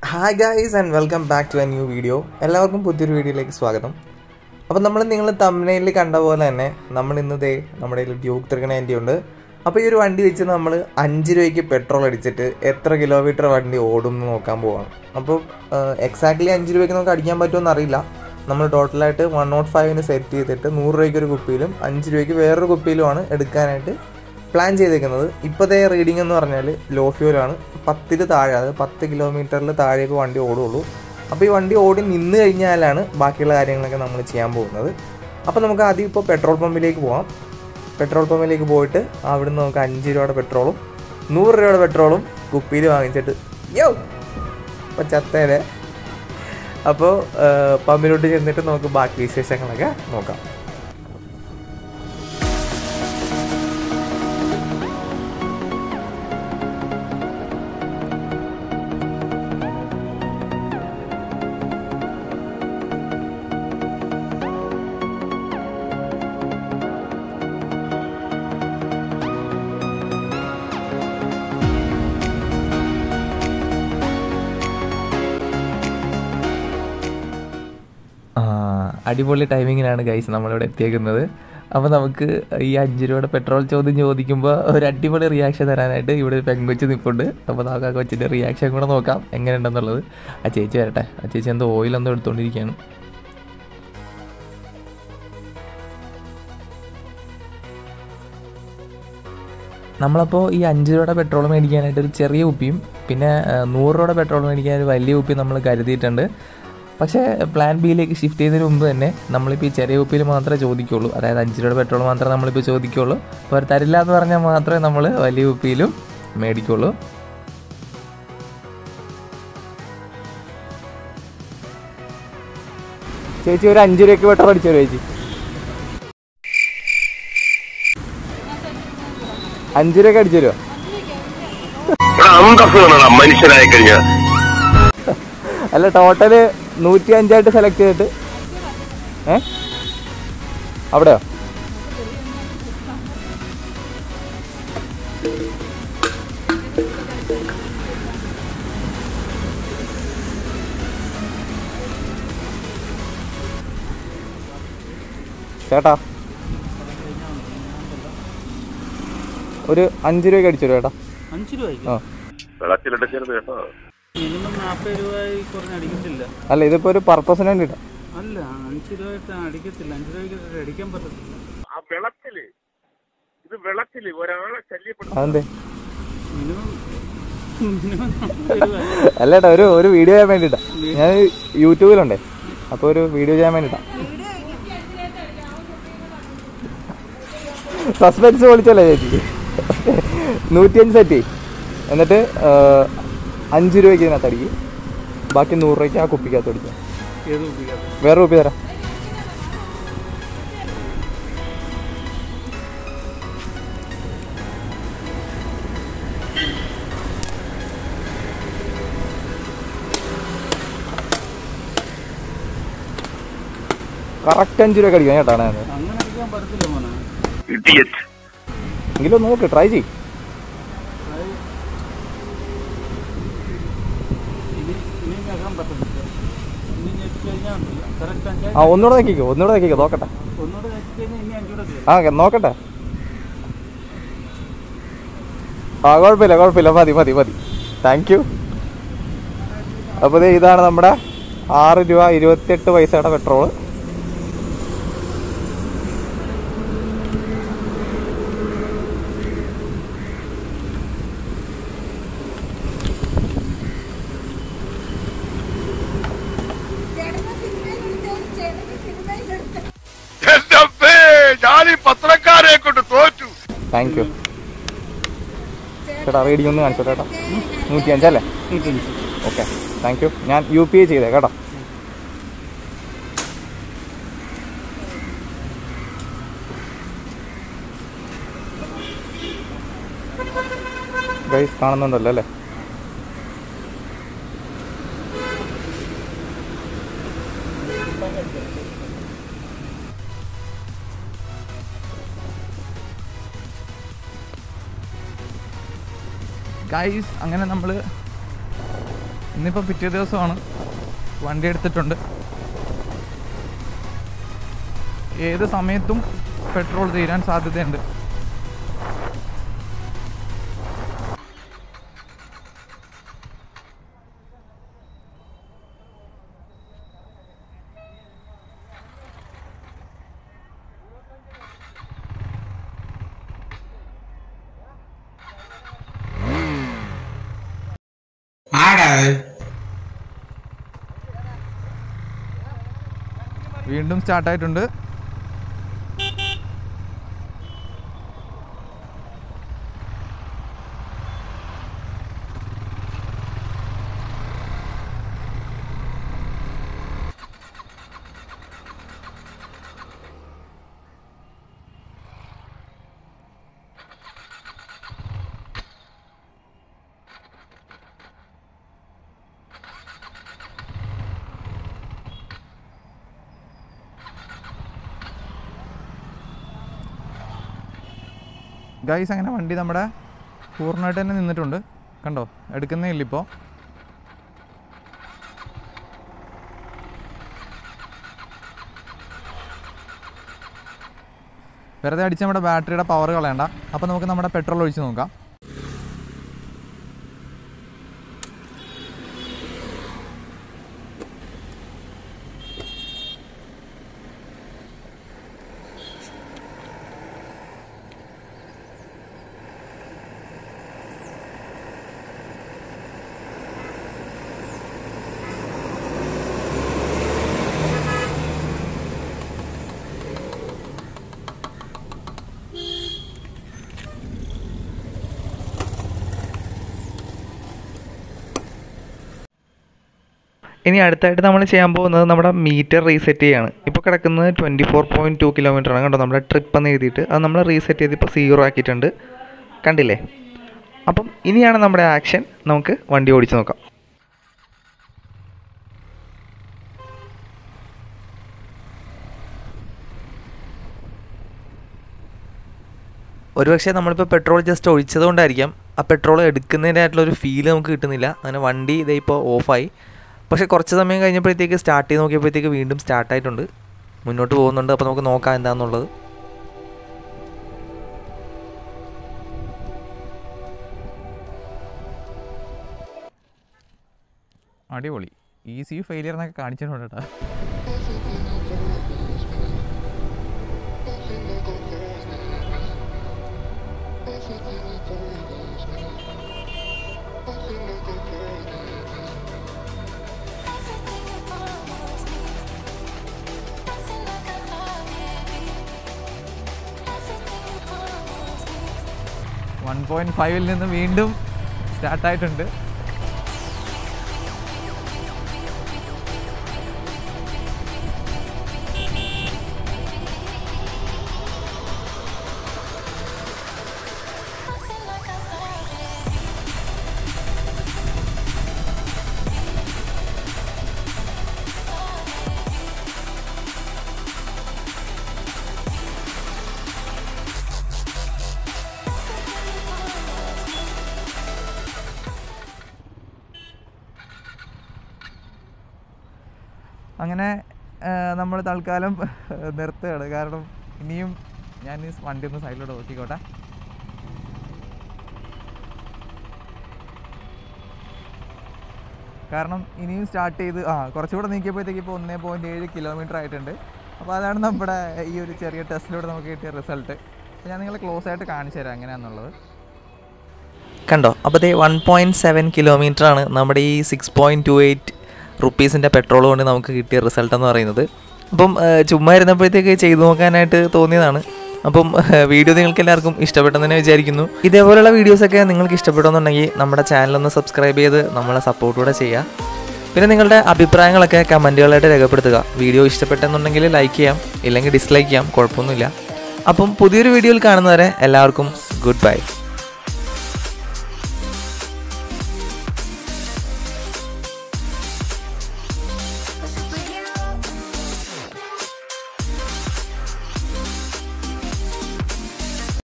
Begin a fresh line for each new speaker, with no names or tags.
Hi guys and welcome back to a new video എല്ലാവർക്കും പുതിയൊരു വീഡിയോയിലേക്ക് സ്വാഗതം അപ്പോൾ നമ്മൾ നിങ്ങൾ തമിഴ്നയിൽ കണ്ട പോലെ തന്നെ നമ്മൾ ഇന്ന് ദേ നമ്മുടെ കയ്യിൽ ഡ്യൂക്ക് ത്രികണേൻ്റെ ഉണ്ട് അപ്പോൾ ഈ ഒരു വണ്ടി വെച്ച് നമ്മൾ അഞ്ച് രൂപയ്ക്ക് പെട്രോൾ അടിച്ചിട്ട് എത്ര കിലോമീറ്റർ വണ്ടി ഓടും എന്ന് നോക്കാൻ പോവാണ് അപ്പോൾ എക്സാക്ട്ലി അഞ്ച് രൂപയ്ക്ക് നമുക്ക് അടിക്കാൻ പറ്റുമെന്ന് അറിയില്ല നമ്മൾ ടോട്ടലായിട്ട് വൺ നോട്ട് ഫൈവിന് സെറ്റ് ചെയ്തിട്ട് നൂറ് രൂപയ്ക്ക് ഒരു കുപ്പിയിലും അഞ്ച് രൂപയ്ക്ക് വേറൊരു കുപ്പിയിലുമാണ് എടുക്കാനായിട്ട് പ്ലാൻ ചെയ്തേക്കുന്നത് ഇപ്പോഴത്തെ റീഡിംഗ് എന്ന് പറഞ്ഞാൽ ലോ ഫ്യൂലാണ് പത്തിൽ താഴെ അതായത് പത്ത് കിലോമീറ്ററിൽ താഴേക്ക് വണ്ടി ഓടുള്ളൂ അപ്പോൾ ഈ വണ്ടി ഓടി നിന്ന് കഴിഞ്ഞാലാണ് ബാക്കിയുള്ള കാര്യങ്ങളൊക്കെ നമ്മൾ ചെയ്യാൻ പോകുന്നത് അപ്പോൾ നമുക്ക് ആദ്യം ഇപ്പോൾ പെട്രോൾ പമ്പിലേക്ക് പോകാം പെട്രോൾ പമ്പിലേക്ക് പോയിട്ട് അവിടുന്ന് നമുക്ക് അഞ്ച് രൂപയുടെ പെട്രോളും നൂറ് രൂപയുടെ പെട്രോളും കുപ്പിയിൽ വാങ്ങിച്ചിട്ട് യോ അപ്പോൾ ചത്തേരെ അപ്പോൾ പമ്പിലോട്ട് ചെന്നിട്ട് നമുക്ക് ബാക്കി വിശേഷങ്ങളൊക്കെ നോക്കാം ആ, അടിപൊളി ടൈമിങ്ങിലാണ് ഗൈസ് നമ്മളിവിടെ എത്തിയേക്കുന്നത് അപ്പോൾ നമുക്ക് ഈ അഞ്ച് രൂപയുടെ പെട്രോൾ ചോദ്യം ചോദിക്കുമ്പോൾ ഒരു അടിപൊളി റിയാക്ഷൻ തരാനായിട്ട് ഇവിടെ ഒരു പെങ്കൊച്ച് നിൽപ്പുണ്ട് അപ്പോൾ നമുക്ക് ആ കൊച്ചിൻ്റെ റിയാക്ഷൻ കൂടെ നോക്കാം എങ്ങനെയുണ്ടെന്നുള്ളത് ആ ചേച്ചി വരട്ടെ ആ ചേച്ചി എന്തോ ഓയിൽ എന്തോ എടുത്തുകൊണ്ടിരിക്കുകയാണ് നമ്മളപ്പോൾ ഈ അഞ്ച് രൂപയുടെ പെട്രോൾ മേടിക്കാനായിട്ട് ഒരു ചെറിയ കുപ്പിയും പിന്നെ ആ, നൂറ് രൂപയുടെ പെട്രോൾ മേടിക്കാൻ ഒരു വലിയ കുപ്പി നമ്മൾ കരുതിയിട്ടുണ്ട് പക്ഷേ പ്ലാൻ ബിയിലേക്ക് ഷിഫ്റ്റ് ചെയ്യുന്നതിന് മുമ്പ് തന്നെ നമ്മളിപ്പോൾ ഈ ചെറിയ കുപ്പിയിൽ മാത്രമേ ചോദിക്കുള്ളൂ അതായത് അഞ്ച് രൂപയുടെ പെട്രോൾ മാത്രമേ നമ്മളിപ്പോൾ ചോദിക്കുള്ളൂ അപ്പോൾ അവർ തരില്ല എന്ന് പറഞ്ഞാൽ മാത്രമേ നമ്മൾ വലിയ കുപ്പിയിലും മേടിക്കുള്ളൂ ചേച്ചി ഒരു അഞ്ച് രൂപയ്ക്ക് പെട്രോൾ അടിച്ചു തരുമോ ചേച്ചി അഞ്ച് രൂപയ്ക്ക് അടിച്ചു തരുമോ
എടാ അന്തസ്സുകളാണ് മനുഷ്യനായി കഴിഞ്ഞാൽ
അല്ല ടോട്ടല് നൂറ്റി അഞ്ചായിട്ട് സെലക്ട് ചെയ്തിട്ട് ഏ അവിടെയോ ചേട്ടാ ഒരു അഞ്ച് രൂപയ്ക്ക് അടിച്ചു തരുമോ ചേട്ടാ
അഞ്ച് രൂപയ്ക്ക്
ആ
വെള്ളത്തിലിടക്കരുത് കേട്ടോ
മിനിമം നാൽപ്പത് രൂപയിൽ കുറഞ്ഞ് അടിക്കത്തില്ല
അല്ല ഇതിപ്പോ ഒരു പർപ്പസിന് വേണ്ടിട്ടാ
അല്ല അഞ്ച് രൂപയിട്ട് അടിക്കത്തില്ല അഞ്ച് രൂപയ്ക്ക് അടിക്കാൻ പറ്റത്തില്ല
ആ വെള്ളത്തില് ഇത് വെള്ളത്തില് ഒരാളെ ശല്യപ്പെടുത്തും
അതെന്തേ
മിനിമം മിനിമം നാൽപ്പത് രൂപ
അല്ല ചേട്ടാ ഒരു ഒരു വീഡിയോ ചെയ്യാൻ വേണ്ടിട്ടാ ഞാൻ യൂട്യൂബിലുണ്ടേ അപ്പോൾ ഒരു വീഡിയോ ചെയ്യാൻ വേണ്ടിട്ടാ സസ്പെൻസ് പൊളിച്ചല്ലേ ചേച്ചി നൂറ്റിയഞ്ച് സെറ്റ് ചെയ്യ്. എന്നിട്ട് ആ, അഞ്ച് രൂപയ്ക്ക് ഇതിനകത്ത് അടിക്കും ബാക്കി നൂറ് രൂപയ്ക്ക് ആ കുപ്പിക്കകത്ത് അടിക്കാം
ഏത് ഉപയോഗിക്കാതെ
വേറെ കുപ്പി തരാം കറക്റ്റ് അഞ്ച് രൂപ അടിക്കാം ചേട്ടാ ഞാൻ
അങ്ങനെ അടിക്കാൻ പറ്റത്തില്ല മോനെ
ഇഡിയറ്റ്
എങ്കിലും നോക്ക് ട്രൈ ചെയ്യ്
അത് ഇനി ഇനി ഞെക്കാൻ പറ്റത്തില്ല ഇനി ഞെക്കി കഴിഞ്ഞാൽ കറക്റ്റ് അഞ്ചായി
ആ ഒന്നുകൂടെ നോക്കിക്കോ ഒന്നുകൂടെ നോക്കിക്കോ നോക്കട്ടെ
ഒന്നുകൂടെ ഞെക്കി കഴിഞ്ഞാൽ ഇനി അഞ്ചൂടെ തരും
ആ നോക്കട്ടെ ആ കുഴപ്പമില്ല കുഴപ്പമില്ല മതി മതി മതി താങ്ക് യു അപ്പോൾ ദേ ഇതാണ് നമ്മുടെ ആറ് രൂപ ഇരുപത്തിയെട്ട് പൈസയുടെ പെട്രോള്
ചേട്ടന്റെ സിനിമയിലെടുത്ത് ചേട്ടന്റെ സിനിമയിലെടുത്ത്
എന്റെ അമ്മേ, ഞാൻ ഈ പത്രക്കാരെ കൊണ്ട് തോറ്റു
താങ്ക് യു ചേട്ടാ റീഡിംഗ് ഒന്ന് കാണിച്ചോ ചേട്ടാ നൂറ്റി അഞ്ചല്ലേ
നൂറ്റഞ്ച്
ഓക്കെ താങ്ക് യു ഞാൻ യു പി ഐ ചെയ്തേ കേട്ടോ ഗൈസ് കാണുന്നുണ്ടല്ലോ അല്ലേ ഗൈസ് അങ്ങനെ നമ്മൾ
ഇന്നിപ്പോൾ പിറ്റേ ദിവസമാണ് വണ്ടി എടുത്തിട്ടുണ്ട് ഏത് സമയത്തും പെട്രോൾ തീരാൻ സാധ്യതയുണ്ട് വീണ്ടും സ്റ്റാർട്ടായിട്ടുണ്ട് ഗൈസ് അങ്ങനെ വണ്ടി നമ്മുടെ പൂർണ്ണമായിട്ട് തന്നെ നിന്നിട്ടുണ്ട് കണ്ടോ എടുക്കുന്നേ ഇല്ല ഇപ്പോൾ വെറുതെ അടിച്ച് നമ്മുടെ ബാറ്ററിയുടെ പവർ കളയണ്ട അപ്പോൾ നമുക്ക് നമ്മുടെ പെട്രോൾ ഒഴിച്ച് നോക്കാം
ഇനി അടുത്തായിട്ട് നമ്മൾ ചെയ്യാൻ പോകുന്നത് നമ്മുടെ മീറ്റർ റീസെറ്റ് ചെയ്യാണ് ഇപ്പോൾ കിടക്കുന്നത് twenty four point two kilometre ആണ് കണ്ടോ നമ്മുടെ ട്രിപ്പ് എന്ന് എഴുതിയിട്ട് അത് നമ്മൾ റീസെറ്റ് ചെയ്ത് ഇപ്പോൾ സീറോ ആക്കിയിട്ടുണ്ട് കണ്ടില്ലേ അപ്പം ഇനിയാണ് നമ്മുടെ ആക്ഷൻ നമുക്ക് വണ്ടി ഓടിച്ച് നോക്കാം ഒരുപക്ഷെ നമ്മളിപ്പോൾ പെട്രോൾ ജസ്റ്റ് ഒഴിച്ചത് കൊണ്ടായിരിക്കാം ആ പെട്രോൾ എടുക്കുന്നതിൻ്റെതായിട്ടുള്ള ഒരു ഫീൽ നമുക്ക് കിട്ടുന്നില്ല അങ്ങനെ വണ്ടി ഇതേ ഇപ്പോൾ ഓഫായി പക്ഷേ കുറച്ച് സമയം കഴിഞ്ഞപ്പോഴത്തേക്ക് സ്റ്റാർട്ട് ചെയ്ത് നോക്കിയപ്പോഴത്തേക്ക് വീണ്ടും സ്റ്റാർട്ടായിട്ടുണ്ട് മുന്നോട്ട് പോകുന്നുണ്ട് അപ്പോൾ നമുക്ക് നോക്കാം എന്താണെന്നുള്ളത്
അടിപൊളി ഈസി ഫെയിലിയർ എന്നൊക്കെ കാണിച്ചിട്ടുണ്ട് കേട്ടോ വൺ പോയിൻറ്റ് ഫൈവിൽ നിന്ന് വീണ്ടും സ്റ്റാർട്ടായിട്ടുണ്ട് അങ്ങനെ നമ്മൾ തൽക്കാലം നിർത്തുകയാണ് കാരണം ഇനിയും ഞാൻ ഈ വണ്ടി ഒന്ന് സൈഡിലോട്ട് നോക്കിക്കോട്ടെ കാരണം ഇനിയും സ്റ്റാർട്ട് ചെയ്ത് ആ കുറച്ചുകൂടെ നീക്കിയപ്പോഴത്തേക്ക് ഇപ്പോൾ ഒന്നേ പോയിൻറ്റ് ഏഴ് കിലോമീറ്റർ ആയിട്ടുണ്ട് അപ്പോൾ അതാണ് നമ്മുടെ ഈ ഒരു ചെറിയ ടെസ്റ്റിലൂടെ നമുക്ക് കിട്ടിയ റിസൾട്ട് ഞാൻ നിങ്ങളെ ക്ലോസ് ആയിട്ട് കാണിച്ചു തരാം എങ്ങനെയാണെന്നുള്ളത്
കണ്ടോ അപ്പോൾ ദേ വൺ പോയിൻറ്റ് സെവൻ കിലോമീറ്റർ ആണ് നമ്മുടെ ഈ സിക്സ് പോയിൻറ്റ് ടു എയ്റ്റ് റുപ്പീസിൻ്റെ പെട്രോൾ കൊണ്ട് നമുക്ക് കിട്ടിയ റിസൾട്ട് എന്ന് പറയുന്നത് അപ്പം ഏഹ്, ചുമ്മാ ഇരുന്നപ്പോഴത്തേക്ക് ചെയ്തു നോക്കാനായിട്ട് തോന്നിയതാണ് അപ്പം ഏഹ്, വീഡിയോ നിങ്ങൾക്ക് എല്ലാവർക്കും ഇഷ്ടപ്പെട്ടെന്ന് വിചാരിക്കുന്നു ഇതേപോലെയുള്ള വീഡിയോസൊക്കെ നിങ്ങൾക്ക് ഇഷ്ടപ്പെടുമെന്നുണ്ടെങ്കിൽ നമ്മുടെ ചാനലൊന്ന് സബ്സ്ക്രൈബ് ചെയ്ത് നമ്മളെ സപ്പോർട്ട് കൂടെ ചെയ്യുക പിന്നെ നിങ്ങളുടെ അഭിപ്രായങ്ങളൊക്കെ കമൻറ്റുകളായിട്ട് രേഖപ്പെടുത്തുക വീഡിയോ ഇഷ്ടപ്പെട്ടെന്നുണ്ടെങ്കിൽ ലൈക്ക് ചെയ്യാം ഇല്ലെങ്കിൽ ഡിസ്ലൈക്ക് ചെയ്യാം കുഴപ്പമൊന്നുമില്ല അപ്പം പുതിയൊരു വീഡിയോയിൽ കാണുന്നവരെ എല്ലാവർക്കും ഗുഡ് ബൈ